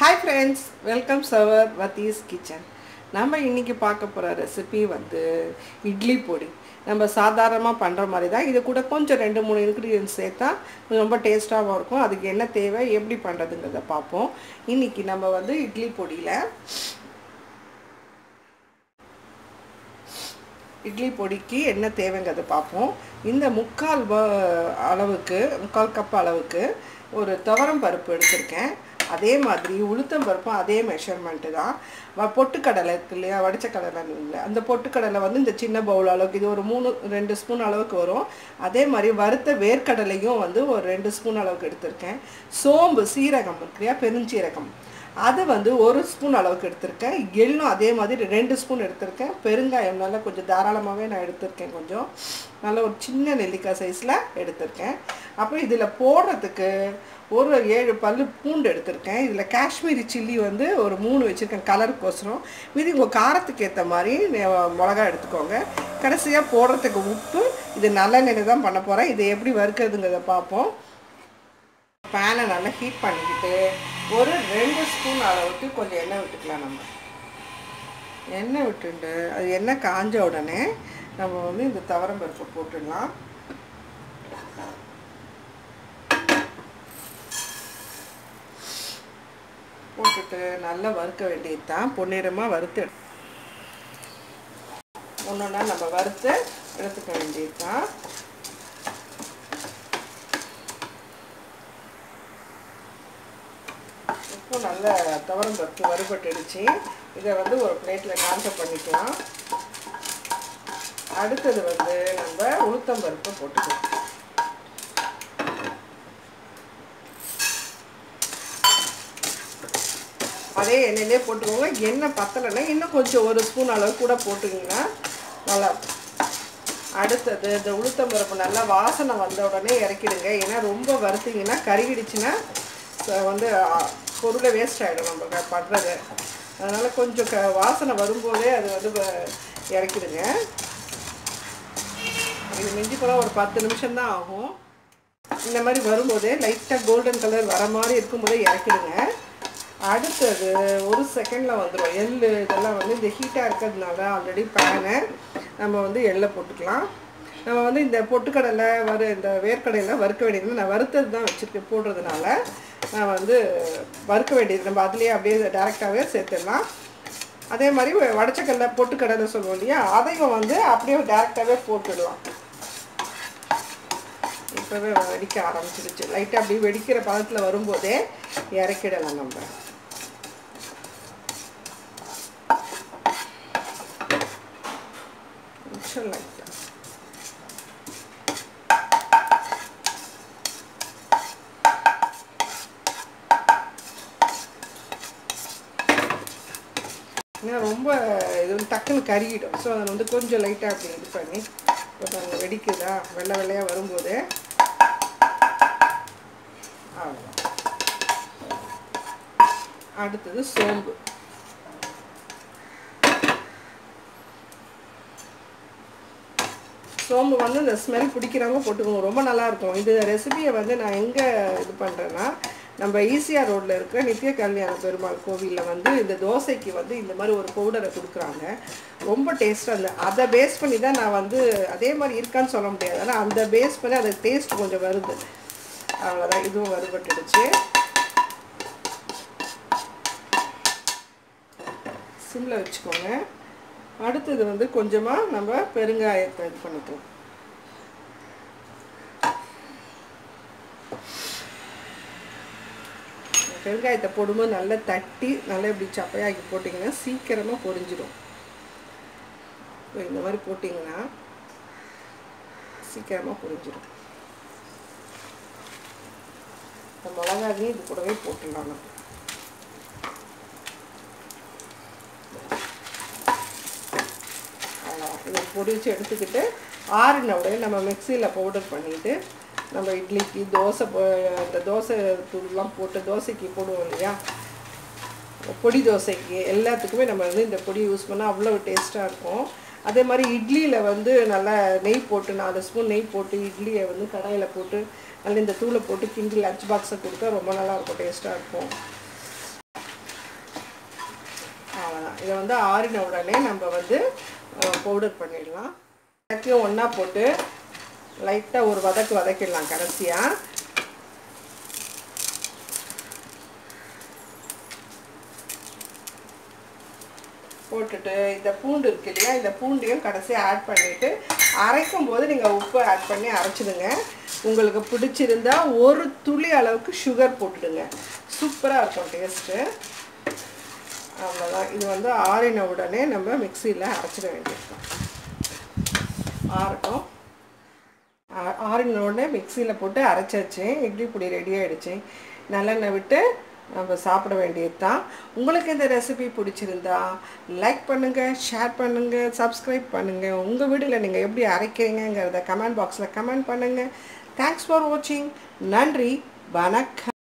hi friends welcome சவர் வத்தீஸ் kitchen நம்ம இன்றைக்கி பார்க்க போகிற ரெசிபி வந்து இட்லி பொடி நம்ம சாதாரணமாக பண்ணுற மாதிரி தான் இது கூட கொஞ்சம் ரெண்டு மூணு இன்க்ரீடியன்ஸ் சேர்த்தா ரொம்ப டேஸ்ட்டாகவும் இருக்கும் அதுக்கு என்ன தேவை எப்படி பண்ணுறதுங்கிறத பார்ப்போம் இன்றைக்கி நம்ம வந்து இட்லி பொடியில் இட்லி பொடிக்கு என்ன தேவைங்கிறத பார்ப்போம் இந்த முக்கால் வ அளவுக்கு முக்கால் கப் அளவுக்கு ஒரு துவரம் பருப்பு எடுத்திருக்கேன் அதே மாதிரி உளுத்தம் பருப்பும் அதே மெஷர்மெண்ட்டு தான் வ பொட்டுக்கடலை இருக்கு இல்லையா வடிச்ச கடலை இல்லை அந்த பொட்டுக்கடலை வந்து இந்த சின்ன பவுல் அளவுக்கு இது ஒரு மூணு ரெண்டு ஸ்பூன் அளவுக்கு வரும் அதே மாதிரி வறுத்த வேர்க்கடலையும் வந்து ஒரு ரெண்டு ஸ்பூன் அளவுக்கு எடுத்திருக்கேன் சோம்பு சீரகம் இருக்கு இல்லையா பெருஞ்சீரகம் அது வந்து ஒரு ஸ்பூன் அளவுக்கு எடுத்திருக்கேன் எள்ளும் அதே மாதிரி ரெண்டு ஸ்பூன் எடுத்திருக்கேன் பெருங்காயம் நல்லா கொஞ்சம் தாராளமாகவே நான் எடுத்திருக்கேன் கொஞ்சம் நல்ல ஒரு சின்ன நெல்லிக்காய் சைஸில் எடுத்திருக்கேன் அப்புறம் இதில் போடுறதுக்கு ஒரு ஏழு பல் பூண்டு எடுத்திருக்கேன் இதில் காஷ்மீரி சில்லி வந்து ஒரு மூணு வச்சுருக்கேன் கலருக்கோசரம் மீதி உங்கள் காரத்துக்கு ஏற்ற மாதிரி மிளகா எடுத்துக்கோங்க கடைசியாக போடுறதுக்கு உப்பு இது நல்லெண்ணெய் தான் பண்ண போகிறேன் இதை எப்படி வறுக்கிறதுங்கிறத பார்ப்போம் பேனை நல்லா ஹீட் பண்ணிக்கிட்டு ஒரு ரெண்டு ஸ்பூன் அளவுக்கு கொஞ்சம் எண்ணெய் விட்டுக்கலாம் நம்ம எண்ணெய் விட்டுண்டு அது எண்ணெய் காஞ்ச உடனே நம்ம வந்து இந்த தவரம் பருப்பு போட்டுடலாம் போட்டுட்டு நல்லா வறுக்க வேண்டியது தான் பொன்னிறமாக வறுத்து ஒன்றொன்னா நம்ம வறுத்து எடுத்துக்க வேண்டியது தான் இப்போ நல்ல துவரம் பருப்பு வறுபட்டுடுச்சு இதை வந்து ஒரு பிளேட்டில் ட்ரான்ஸ்ஃபர் பண்ணிக்கலாம் அடுத்தது வந்து நம்ம உளுத்தம் பருப்பை போட்டுக்கலாம் அதே எண்ணெயிலே போட்டுக்கோங்க எண்ணெய் பத்தலைன்னா இன்னும் கொஞ்சம் ஒரு ஸ்பூன் அளவு கூட போட்டுக்கிங்கன்னா நல்லா அடுத்தது இந்த உளுத்தம் பருப்பு நல்லா வாசனை வந்த உடனே இறக்கிடுங்க ஏன்னா ரொம்ப வறுத்தீங்கன்னா கருகிடுச்சுன்னா வந்து பொருளை வேஸ்ட் ஆகிடும் நம்ம பண்ணுறது அதனால் கொஞ்சம் க வாசனை வரும்போதே அது வந்து இறக்கிடுங்க இது மிஞ்சி போனால் ஒரு பத்து நிமிஷம் தான் ஆகும் இந்த மாதிரி வரும்போதே லைட்டாக கோல்டன் கலர் வர மாதிரி இருக்கும்போதே இறக்கிடுங்க அடுத்தது ஒரு செகண்டில் வந்துடும் எள் இதெல்லாம் வந்து இந்த ஹீட்டாக இருக்கிறதுனால ஆல்ரெடி பேனை நம்ம வந்து எள்ளை போட்டுக்கலாம் நம்ம வந்து இந்த பொட்டுக்கடலை வறு இந்த வேர்க்கடையில் வறுக்க வேண்டியது நான் வறுத்தது தான் வச்சுருக்கேன் போடுறதுனால நான் வந்து வறுக்க வேண்டியது நம்ம அதுலேயே அப்படியே டேரெக்டாகவே சேர்த்துடலாம் அதே மாதிரி வடச்சக்கடலை பொட்டுக்கடலை சொல்லுவோம் இல்லையா அதையும் வந்து அப்படியே டேரெக்டாகவே போட்டுடலாம் இப்போவே வெடிக்க ஆரம்பிச்சிருச்சு லைட்டாக அப்படியே வெடிக்கிற பதத்தில் வரும்போதே இறக்கிடலாம் நம்ம கொஞ்சம் லைட்டாக ஏன்னா ரொம்ப இது வந்து டக்குன்னு கருகிடும் ஸோ அதை வந்து கொஞ்சம் லைட்டாக அப்படி இது பண்ணி இப்போ பாருங்கள் வெடிக்குதா வெள்ளை வெள்ளையாக வரும்போது அவ்வளோதான் அடுத்தது சோம்பு சோம்பு வந்து இந்த ஸ்மெல் பிடிக்கிறவங்க போட்டுக்கோங்க ரொம்ப நல்லாயிருக்கும் இந்த ரெசிபியை வந்து நான் எங்கே இது பண்ணுறேன்னா நம்ம ஈசிஆர் ரோட்டில் இருக்கிற நித்திய கல்யாண பெருமாள் கோவிலில் வந்து இந்த தோசைக்கு வந்து இந்த மாதிரி ஒரு பவுடரை கொடுக்குறாங்க ரொம்ப டேஸ்ட்டாக இருந்தது அதை பேஸ் பண்ணி தான் நான் வந்து அதே மாதிரி இருக்கான்னு சொல்ல முடியாது ஆனால் அந்த பேஸ் பண்ணி அது டேஸ்ட் கொஞ்சம் வருது அவ்வளோதான் இதுவும் வறுபட்டுடுச்சு சிம்மில் வச்சுக்கோங்க அடுத்தது வந்து கொஞ்சமாக நம்ம பெருங்காயத்தை இது பண்ணிக்கலாம் பெருங்காயத்தை போடும்போது நல்லா தட்டி நல்லா இப்படி சப்பையாக்கி போட்டிங்கன்னா சீக்கிரமாக பொரிஞ்சிடும் இந்த மாதிரி போட்டிங்கன்னா சீக்கிரமாக பொரிஞ்சிடும் இந்த மிளகாவையும் இது கூடவே போட்டுடலாம் நம்ம இதை பொரிச்சு எடுத்துக்கிட்டு ஆறின உடனே நம்ம மிக்சியில் பவுடர் பண்ணிவிட்டு நம்ம இட்லிக்கு தோசை இந்த தோசை தூள்லாம் போட்டு தோசைக்கு போடுவோம் இல்லையா பொடி தோசைக்கு எல்லாத்துக்குமே நம்ம வந்து இந்த பொடி யூஸ் பண்ணால் அவ்வளோ டேஸ்ட்டாக இருக்கும் அதே மாதிரி இட்லியில் வந்து நல்லா நெய் போட்டு நாலு ஸ்பூன் நெய் போட்டு இட்லியை வந்து கடாயில் போட்டு நல்லா இந்த தூளை போட்டு கிண்டி லஞ்ச் பாக்ஸை கொடுத்தா ரொம்ப நல்லாயிருக்கும் டேஸ்ட்டாக இருக்கும் இதை வந்து ஆறின உடனே நம்ம வந்து பவுடர் பண்ணிடலாம் எல்லாத்தையும் ஒன்றா போட்டு லைட்டாக ஒரு வதக்கு வதக்கிடலாம் கடைசியாக போட்டுட்டு இந்த பூண்டு இருக்கு இல்லையா இந்த பூண்டையும் கடைசியாக ஆட் பண்ணிவிட்டு அரைக்கும் போது நீங்கள் உப்பு ஆட் பண்ணி அரைச்சிடுங்க உங்களுக்கு பிடிச்சிருந்தா ஒரு துளி அளவுக்கு சுகர் போட்டுடுங்க சூப்பராக இருக்கும் டேஸ்ட்டு அவ்வளோதான் இது வந்து ஆறின உடனே நம்ம மிக்சியில் அரைச்சிட வேண்டியது ஆறட்டும் ஆ- ஆறின உடனே மிக்சியில் போட்டு அரைச்சாச்சு இட்லி பொடி ரெடி ஆகிடுச்சு நல்லெண்ணெய் விட்டு நம்ம சாப்பிட வேண்டியது தான் உங்களுக்கு இந்த ரெசிபி பிடிச்சிருந்தா லைக் பண்ணுங்கள் ஷேர் பண்ணுங்கள் சப்ஸ்கிரைப் பண்ணுங்கள் உங்கள் வீட்டில் நீங்கள் எப்படி அரைக்கிறீங்கங்கிறத கமெண்ட் பாக்ஸில் கமெண்ட் பண்ணுங்கள் தேங்க்ஸ் ஃபார் வாட்சிங் நன்றி வணக்கம்